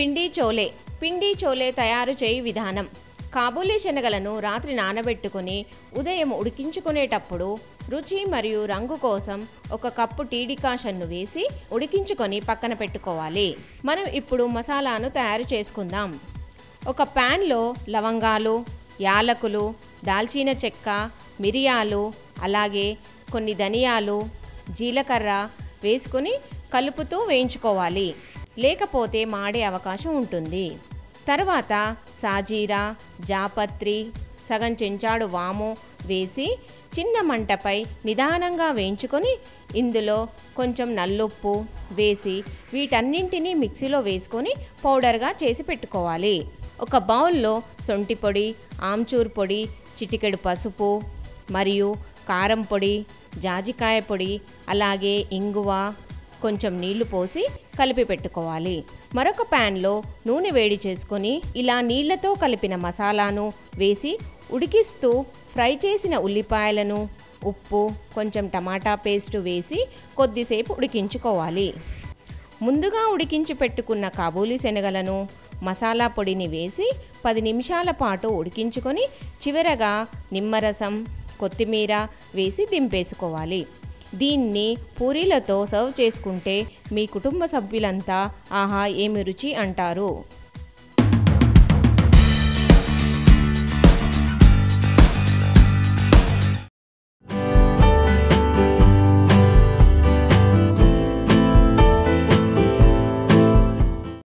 పిండి చోలే పిండి చోలే తయారు చేయి విధానం కాబూలీ శనగలను రాత్రి నానబెట్టుకుని ఉదయం ఉడికించుకునేటప్పుడు రుచి మరియు రంగు కోసం ఒక కప్పు టీ డికాషన్ను వేసి ఉడికించుకొని పక్కన పెట్టుకోవాలి మనం ఇప్పుడు మసాలాను తయారు చేసుకుందాం ఒక ప్యాన్లో లవంగాలు యాలకులు దాల్చిన చెక్క మిరియాలు అలాగే కొన్ని ధనియాలు జీలకర్ర వేసుకొని కలుపుతూ వేయించుకోవాలి లేకపోతే మాడే అవకాశం ఉంటుంది తర్వాత సాజీరా జాపత్రి సగం చెంచాడు వాము వేసి చిన్న మంటపై నిదానంగా వేయించుకొని ఇందులో కొంచెం నల్లుప్పు వేసి వీటన్నింటినీ మిక్సీలో వేసుకొని పౌడర్గా చేసి పెట్టుకోవాలి ఒక బౌల్లో సొంటి పొడి ఆమ్చూర్ పొడి చిటికెడు పసుపు మరియు కారం పొడి జాజికాయ పొడి అలాగే ఇంగువ కొంచెం నీళ్లు పోసి కలిపి పెట్టుకోవాలి మరొక ప్యాన్లో నూనె వేడి చేసుకొని ఇలా నీళ్లతో కలిపిన మసాలాను వేసి ఉడికిస్తూ ఫ్రై చేసిన ఉల్లిపాయలను ఉప్పు కొంచెం టమాటా పేస్టు వేసి కొద్దిసేపు ఉడికించుకోవాలి ముందుగా ఉడికించి పెట్టుకున్న కాబూలీ శనగలను మసాలా పొడిని వేసి పది నిమిషాల పాటు ఉడికించుకొని చివరగా నిమ్మరసం కొత్తిమీర వేసి దింపేసుకోవాలి దీన్ని పూరీలతో సర్వ్ చేసుకుంటే మీ కుటుంబ సభ్యులంతా ఆహా ఏమి రుచి అంటారు